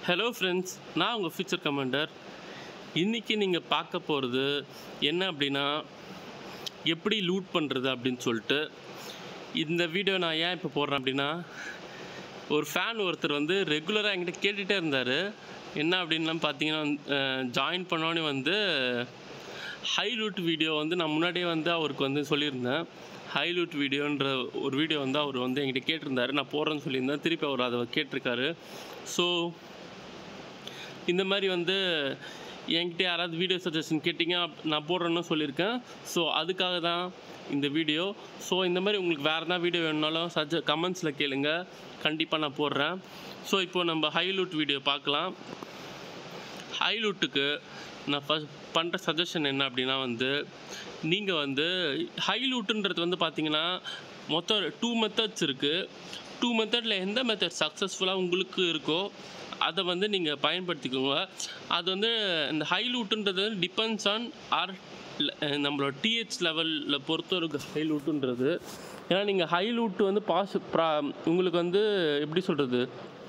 hello friends நான் உங்கள் future commander இன்றைக்கி நீங்கள் பார்க்க போகிறது என்ன அப்படின்னா எப்படி லூட் பண்ணுறது அப்படின்னு சொல்லிட்டு இந்த வீடியோ நான் ஏன் இப்போ போடுறேன் அப்படின்னா ஒரு ஃபேன் ஒருத்தர் வந்து ரெகுலராக என்கிட்ட கேட்டுகிட்டே இருந்தார் என்ன அப்படின்லாம் பார்த்தீங்கன்னா ஜாயின் பண்ணோன்னே வந்து ஹை லூட் வீடியோ வந்து நான் முன்னாடியே வந்து அவருக்கு வந்து சொல்லியிருந்தேன் ஹை லூட் வீடியோன்ற ஒரு வீடியோ வந்து அவர் வந்து என்கிட்ட கேட்டிருந்தாரு நான் போடுறேன்னு சொல்லியிருந்தேன் திருப்பி அவர் அதை கேட்டிருக்காரு ஸோ இந்த மாதிரி வந்து என்கிட்ட யாராவது வீடியோ சஜஷன் கேட்டிங்க அப்- நான் போடுறேன்னு சொல்லியிருக்கேன் ஸோ அதுக்காக தான் இந்த வீடியோ ஸோ இந்த மாதிரி உங்களுக்கு வேறு எதாவது வீடியோ வேணுனாலும் சஜ கமெண்ட்ஸில் கேளுங்க கண்டிப்பாக நான் போடுறேன் ஸோ இப்போ நம்ம ஹைலூட் வீடியோ பார்க்கலாம் ஹைலூட்டுக்கு நான் ஃபஸ்ட் பண்ணுற சஜஷன் என்ன அப்படின்னா வந்து நீங்கள் வந்து ஹைலூட்டுன்றது வந்து பார்த்தீங்கன்னா மொத்தம் டூ மெத்தட்ஸ் இருக்குது டூ மெத்தடில் எந்த மெத்தட் சக்ஸஸ்ஃபுல்லாக உங்களுக்கு இருக்கோ அதை வந்து நீங்கள் பயன்படுத்திக்கோங்க அது வந்து இந்த ஹைலூட்டுன்றது டிபெண்ட்ஸ் ஆன் ஆர் நம்மளோட டிஹெச் லெவலில் பொறுத்த இருக்கு ஹைலூட்டுன்றது ஏன்னா நீங்கள் ஹைலூட் வந்து பாஸ் ப்ரா உங்களுக்கு வந்து எப்படி சொல்கிறது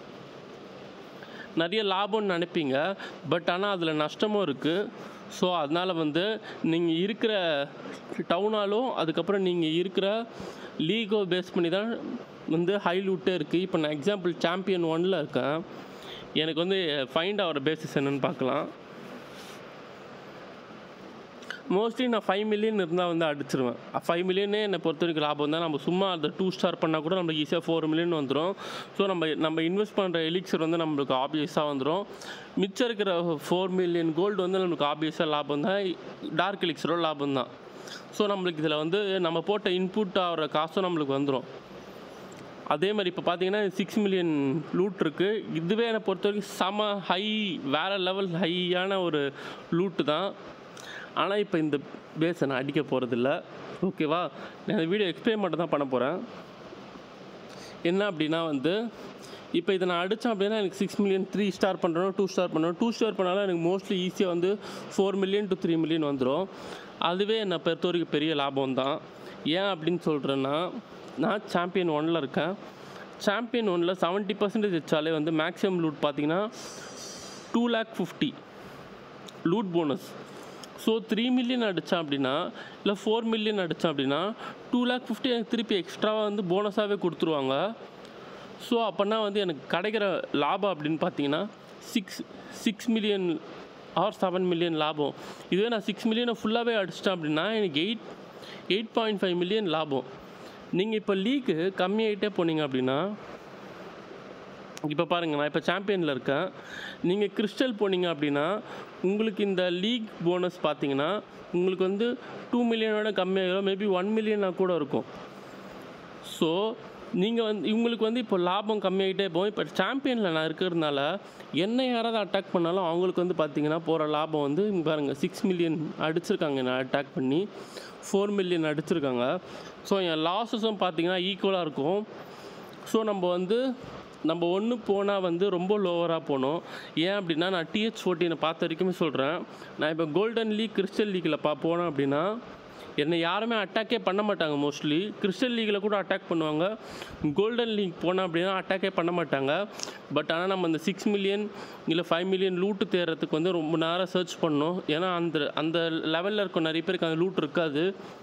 நிறைய லாபம்னு நினைப்பீங்க பட் ஆனால் அதில் நஷ்டமும் இருக்குது ஸோ அதனால் வந்து நீங்கள் இருக்கிற டவுனாலும் அதுக்கப்புறம் நீங்கள் இருக்கிற லீகோ பேஸ் பண்ணி தான் வந்து ஹை லூட்டே இருக்குது இப்போ நான் எக்ஸாம்பிள் சாம்பியன் ஒனில் இருக்கேன் எனக்கு வந்து ஃபைண்ட் ஆகிற பேசிஸ் என்னன்னு பார்க்கலாம் மோஸ்ட்லி நான் ஃபைவ் மில்லியன் இருந்தால் வந்து அடிச்சிருவேன் ஃபைவ் மில்லியனே என்னை பொறுத்த வரைக்கும் லாபம் தான் நம்ம சும்மா அந்த டூ ஸ்டார் பண்ணால் கூட நம்மளுக்கு ஈஸியாக ஃபோர் மில்லியன் வந்துடும் ஸோ நம்ம நம்ம இன்வெஸ்ட் பண்ணுற எலிக்சர் வந்து நம்மளுக்கு ஆப்வியஸாக வந்துடும் மிச்சம் இருக்கிற ஃபோர் மில்லியன் கோல்டு வந்து நம்மளுக்கு ஆப்வியஸாக லாபம் தான் டார்க் எலிக்சரோட லாபம் தான் ஸோ நம்மளுக்கு இதில் வந்து நம்ம போட்ட இன்புட் ஆகிற காசும் நம்மளுக்கு வந்துடும் அதே மாதிரி இப்போ பார்த்தீங்கன்னா சிக்ஸ் மில்லியன் லூட் இருக்குது இதுவே என்னை பொறுத்த வரைக்கும் செம ஹை வேறு லெவல் ஹையான ஒரு லூட்டு தான் ஆனால் இப்போ இந்த பேஸை நான் அடிக்க போகிறதில்ல ஓகேவா நான் இந்த வீடியோ எக்ஸ்பிளைன் மட்டும் தான் பண்ண போகிறேன் என்ன அப்படின்னா வந்து இப்போ இதை நான் அடித்தேன் அப்படின்னா எனக்கு சிக்ஸ் மில்லியன் த்ரீ ஸ்டார் பண்ணுறோம் டூ ஸ்டார் பண்ணுறோம் டூ ஸ்டார் பண்ணாலும் எனக்கு மோஸ்ட்லி ஈஸியாக வந்து four million to three million வந்துடும் அதுவே என்னை பொறுத்த வரைக்கும் பெரிய லாபம் தான் ஏன் அப்படின்னு சொல்கிறேன்னா நான் சாம்பியன் ஒனில் இருக்கேன் சாம்பியன் ஒனில் செவன்ட்டி பர்சன்டேஜ் வச்சாலே வந்து மேக்ஸிமம் லூட் பார்த்தீங்கன்னா two lakh fifty loot bonus so three million அடித்தேன் அப்படின்னா இல்லை ஃபோர் மில்லியன் அடித்தேன் அப்படின்னா டூ லேக் ஃபிஃப்டி எனக்கு திருப்பி எக்ஸ்ட்ராவாக வந்து போனஸாகவே கொடுத்துருவாங்க ஸோ அப்போனா வந்து எனக்கு கிடைக்கிற லாபம் அப்படின்னு பார்த்தீங்கன்னா six six million or seven million லாபம் இதுவே நான் சிக்ஸ் மில்லியனை ஃபுல்லாகவே அடிச்சிட்டேன் அப்படின்னா எனக்கு eight eight point five million லாபம் நீங்கள் இப்போ லீக்கு கம்மியாகிட்டே போனீங்க அப்படின்னா இப்போ பாருங்கள் நான் இப்போ சாம்பியனில் இருக்கேன் நீங்கள் கிறிஸ்டல் போனீங்க அப்படின்னா உங்களுக்கு இந்த லீக் போனஸ் பார்த்தீங்கன்னா உங்களுக்கு வந்து டூ மில்லியனோட கம்மியாகிடும் மேபி ஒன் மில்லியனாக கூட இருக்கும் ஸோ நீங்கள் வந்து இவங்களுக்கு வந்து இப்போ லாபம் கம்மியாகிட்டே போகும் இப்போ சாம்பியனில் நான் இருக்கிறதுனால என்ன யாராவது அட்டாக் பண்ணாலும் அவங்களுக்கு வந்து பார்த்தீங்கன்னா போகிற லாபம் வந்து இங்க பாருங்க சிக்ஸ் மில்லியன் அடிச்சிருக்காங்க நான் அட்டாக் பண்ணி ஃபோர் மில்லியன் அடிச்சிருக்காங்க ஸோ என் லாஸஸும் பார்த்தீங்கன்னா ஈக்குவலாக இருக்கும் ஸோ நம்ம வந்து நம்ம ஒன்று போனால் வந்து ரொம்ப லோவராக போகணும் ஏன் அப்படின்னா நான் டிஹெச் ஃபோர்டீனை பார்த்த வரைக்குமே சொல்கிறேன் நான் இப்போ கோல்டன் லீக் கிறிஸ்டல் லீக்கில் பா போனேன் அப்படின்னா என்னை யாருமே அட்டாக்கே பண்ண மாட்டாங்க மோஸ்ட்லி கிறிஸ்டல் லீக்கில் கூட அட்டாக் பண்ணுவாங்க கோல்டன் லீக் போனேன் அப்படின்னா அட்டாக்கே பண்ண மாட்டாங்க பட் ஆனால் நம்ம இந்த சிக்ஸ் மில்லியன் இல்லை ஃபைவ் மில்லியன் லூட்டு தேடுறதுக்கு வந்து ரொம்ப நேரம் சர்ச் பண்ணணும் ஏன்னா அந்த அந்த லெவலில் இருக்க நிறைய பேருக்கு அந்த லூட் இருக்காது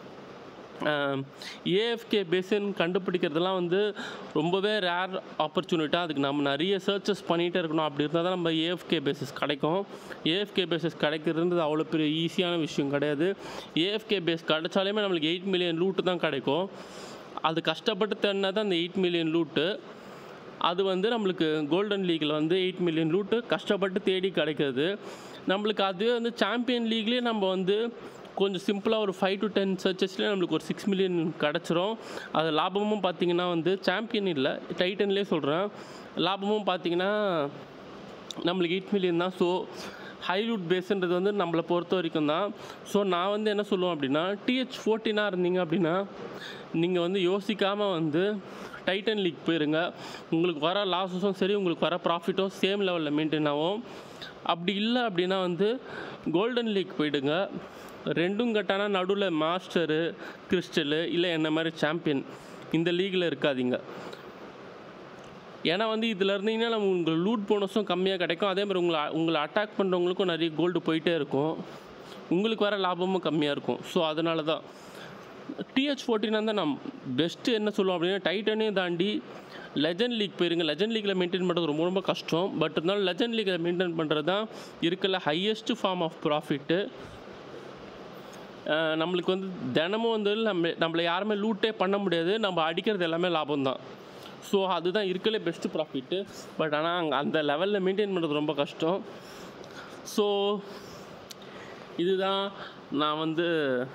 ஏஎஃப்கே பேசின் கண்டுபிடிக்கிறதுலாம் வந்து ரொம்பவே ரேர் ஆப்பர்ச்சுனிட்டாக அதுக்கு நம்ம நிறைய சர்ச்சஸ் பண்ணிகிட்டே இருக்கணும் அப்படி இருந்தால் தான் நம்ம ஏஎஃப்கே பேசிஸ் கிடைக்கும் ஏஎஃப்கே பேசிஸ் கிடைக்கிறது அவ்வளோ பெரிய ஈஸியான விஷயம் கிடையாது ஏஎஃப்கே பேஸ் கிடைச்சாலுமே நம்மளுக்கு எயிட் மில்லியன் லூட்டு தான் கிடைக்கும் அது கஷ்டப்பட்டு தேடினா தான் அந்த எயிட் மில்லியன் லூட்டு அது வந்து நம்மளுக்கு கோல்டன் லீக்கில் வந்து எயிட் மில்லியன் லூட்டு கஷ்டப்பட்டு தேடி கிடைக்கிறது நம்மளுக்கு அதுவே வந்து சாம்பியன் லீக்லேயே நம்ம வந்து கொஞ்சம் சிம்பிளாக ஒரு ஃபைவ் டு டென் சர்ச்சஸ்லேயே நம்மளுக்கு ஒரு சிக்ஸ் மில்லியன் கிடச்சிரும் அது லாபமும் பார்த்தீங்கன்னா வந்து சாம்பியன் இல்லை டைட்டன்லேயே சொல்கிறேன் லாபமும் பார்த்தீங்கன்னா நம்மளுக்கு எயிட் மில்லியன் தான் ஸோ ஹைலூட் பேஸுன்றது வந்து நம்மளை பொறுத்த வரைக்கும் தான் ஸோ நான் வந்து என்ன சொல்லுவேன் அப்படின்னா டிஹெச் ஃபோர்டீனாக இருந்தீங்க அப்படின்னா நீங்கள் வந்து யோசிக்காமல் வந்து டைட்டன் லீக் போயிருங்க உங்களுக்கு வர லாஸஸும் சரி உங்களுக்கு வர ப்ராஃபிட்டும் சேம் லெவலில் மெயின்டைன் ஆகும் அப்படி இல்லை அப்படின்னா வந்து கோல்டன் லீக் போயிடுங்க ரெண்டும் கட்டானா நடுவில் மாஸ்டரு கிறிஸ்டலு இல்லை என்ன மாதிரி சாம்பியன் இந்த லீகில் இருக்காதீங்க ஏன்னா வந்து இதில் இருந்தீங்கன்னா நம்ம உங்களுக்கு லூட் போனஸும் கம்மியாக கிடைக்கும் அதே மாதிரி உங்களை உங்களை அட்டாக் பண்ணுறவங்களுக்கும் நிறைய கோல்டு போயிட்டே இருக்கும் உங்களுக்கு வர லாபமும் கம்மியாக இருக்கும் ஸோ அதனால தான் டிஹெச் ஃபோர்டீன் வந்து நான் பெஸ்ட்டு என்ன சொல்லுவோம் அப்படின்னா டைட்டனையும் தாண்டி லெஜண்ட் லீக் போயிருங்க லெஜண்ட் லீக்கில் மெயின்டைன் பண்ணுறது ரொம்ப ரொம்ப கஷ்டம் பட் இருந்தாலும் லெஜண்ட் லீக்கில் மெயின்டைன் பண்ணுறது தான் இருக்கல ஹையஸ்ட் ஃபார்ம் ஆஃப் ப்ராஃபிட்டு நம்மளுக்கு வந்து தினமும் வந்து நம்ம நம்மளை யாருமே லூட்டே பண்ண முடியாது நம்ம அடிக்கிறது எல்லாமே லாபம் தான் ஸோ அதுதான் இருக்கலே பெஸ்ட்டு ப்ராஃபிட்டு பட் ஆனால் அங்கே அந்த லெவலில் மெயின்டைன் பண்ணுறது ரொம்ப கஷ்டம் ஸோ இதுதான் நான் வந்து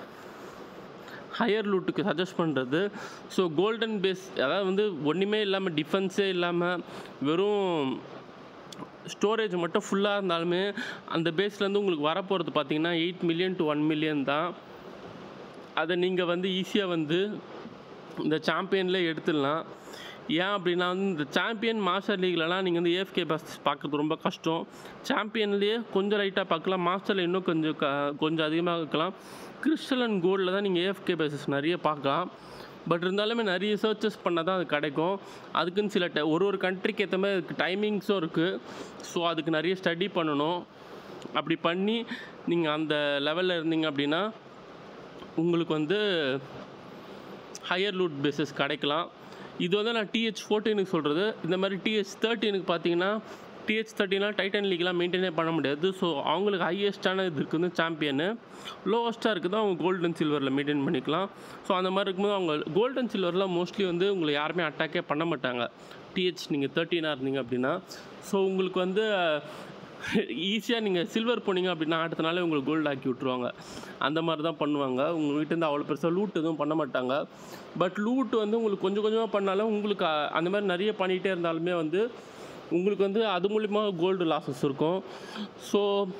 ஹையர் லூட்டுக்கு சஜஸ்ட் பண்ணுறது ஸோ கோல்டன் பேஸ் அதாவது வந்து ஒன்றுமே இல்லாமல் டிஃபென்ஸே இல்லாமல் வெறும் ஸ்டோரேஜ் மட்டும் ஃபுல்லாக இருந்தாலுமே அந்த பேஸ்லேருந்து உங்களுக்கு வரப்போகிறது பார்த்தீங்கன்னா eight million to one million தான் அதை நீங்கள் வந்து ஈஸியாக வந்து இந்த சாம்பியனில் எடுத்துடலாம் ஏன் அப்படின்னா வந்து இந்த சாம்பியன் மாஸ்டர் லீக்லலாம் நீங்கள் வந்து ஏஎஃப்கே பஸ் பார்க்குறது ரொம்ப கஷ்டம் சாம்பியன்லேயே கொஞ்சம் லைட்டாக பார்க்கலாம் மாஸ்டரில் இன்னும் கொஞ்சம் க கொஞ்சம் அதிகமாக இருக்கலாம் கிறிஸ்டல் அண்ட் கோல்டில் தான் நீங்கள் ஏஎஃப்கே பேசஸ் நிறைய பார்க்கலாம் பட் இருந்தாலுமே நிறைய சர்ச்சஸ் பண்ணால் தான் அது கிடைக்கும் அதுக்குன்னு சில ட ஒரு ஒரு கண்ட்ரிக்கு ஏற்ற மாதிரி அதுக்கு டைமிங்ஸும் இருக்குது ஸோ அதுக்கு நிறைய ஸ்டடி பண்ணணும் அப்படி பண்ணி நீங்கள் அந்த லெவலில் இருந்தீங்க அப்படின்னா உங்களுக்கு வந்து ஹையர் லூட் பேசஸ் கிடைக்கலாம் இது வந்து நான் டிஹெச் ஃபோர்டீனுக்கு சொல்கிறது இந்த மாதிரி டிஹெச் தேர்ட்டீனுக்கு பார்த்தீங்கன்னா டிஹெச் தேர்ட்டின்லாம் டைட்டன் லீக்லாம் மெயின்டைனே பண்ண முடியாது ஸோ அவங்களுக்கு ஹையஸ்ட்டான இது இருக்குது சாம்பியனு லோவஸ்ட்டாக இருக்குது அவங்க கோல்டு அண்ட் சில்வரில் மெயின்டைன் பண்ணிக்கலாம் ஸோ அந்த மாதிரி இருக்கும்போது அவங்க கோல்டு அண்ட் சில்வரில் மோஸ்ட்லி வந்து உங்களை யாருமே அட்டாக்கே பண்ண மாட்டாங்க டிஹெச் நீங்கள் தேர்ட்டினாக இருந்தீங்க அப்படின்னா ஸோ உங்களுக்கு வந்து ஈஸியாக நீங்கள் சில்வர் போனீங்க அப்படின்னா அடுத்த நாளே உங்களுக்கு கோல்டு ஆக்கி விட்ருவாங்க அந்த மாதிரி தான் பண்ணுவாங்க உங்கள் வீட்டிலேருந்து அவ்வளோ பெருசாக லூட் எதுவும் பண்ண மாட்டாங்க பட் லூட் வந்து உங்களுக்கு கொஞ்சம் கொஞ்சமாக பண்ணாலும் உங்களுக்கு அ- அந்த மாதிரி நிறைய பண்ணிகிட்டே இருந்தாலுமே வந்து உங்களுக்கு வந்து அது மூலிமா கோல்டு லாஸஸ் இருக்கும் ஸோ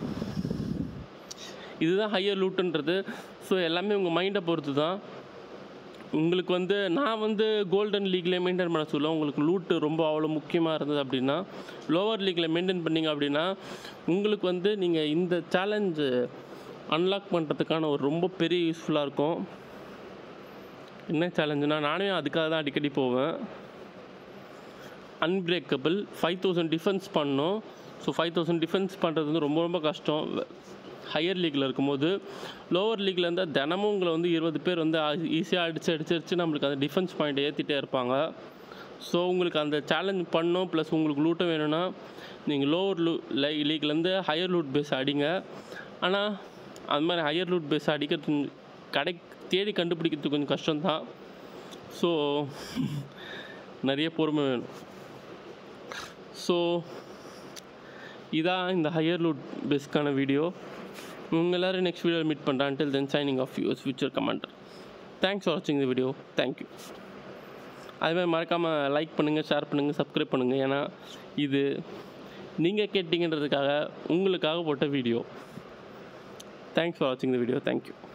இதுதான் ஹையர் லூட்டுன்றது ஸோ எல்லாமே உங்கள் மைண்டை பொறுத்து தான் உங்களுக்கு வந்து நான் வந்து கோல்டன் லீக்லேயே மெயின்டைன் பண்ண சொல்ல உங்களுக்கு லூட்டு ரொம்ப அவ்வளோ முக்கியமாக இருந்தது அப்படின்னா லோவர் லீக்கில் மெயின்டைன் பண்ணீங்க அப்படின்னா உங்களுக்கு வந்து நீங்கள் இந்த சேலஞ்சு அன்லாக் பண்ணுறதுக்கான ஒரு ரொம்ப பெரிய யூஸ்ஃபுல்லாக இருக்கும் என்ன சேலஞ்சுனா நானே அதுக்காக தான் அடிக்கடி போவேன் அன்பிரேக்கபிள் ஃபைவ் தௌசண்ட் டிஃபென்ஸ் பண்ணோம் ஸோ ஃபைவ் தௌசண்ட் டிஃபென்ஸ் பண்ணுறது வந்து ரொம்ப ரொம்ப கஷ்டம் ஹையர் லீக்கில் இருக்கும்போது லோவர் லீக்கில் இருந்தால் தினமும் உங்களை வந்து இருபது பேர் வந்து ஈஸியாக அடித்து அடிச்சு அடிச்சு நம்மளுக்கு அந்த டிஃபென்ஸ் பாயிண்ட் ஏற்றிட்டே இருப்பாங்க ஸோ உங்களுக்கு அந்த சேலஞ்ச் பண்ணோம் ப்ளஸ் உங்களுக்கு லூட்டும் வேணும்னா நீங்கள் லோவர் லூ லை லீக்லேருந்து ஹையர் லூட் பேஸ் அடிங்க ஆனால் அது மாதிரி ஹையர் லூட் பேஸ் அடிக்கிறது கொஞ்சம் கடை தேடி கண்டுபிடிக்கிறது கொஞ்சம் கஷ்டம்தான் ஸோ நிறைய பொறுமை வேணும் ஸோ இதான் இந்த ஹையர் லூட் பேஸ்க்கான வீடியோ உங்கள் எல்லோரும் நெக்ஸ்ட் வீடியோவில் மீட் பண்ணுறேன் until then signing off yours future commander thanks for வாட்சிங் இந்த வீடியோ தேங்க்யூ அதுமாதிரி மறக்காமல் லைக் பண்ணுங்கள் ஷேர் பண்ணுங்கள் சப்ஸ்கிரைப் பண்ணுங்கள் ஏன்னா இது நீங்கள் கேட்டிங்கன்றதுக்காக உங்களுக்காக போட்ட வீடியோ தேங்க்ஸ் ஃபார் வாட்சிங் இந்த வீடியோ தேங்க்யூ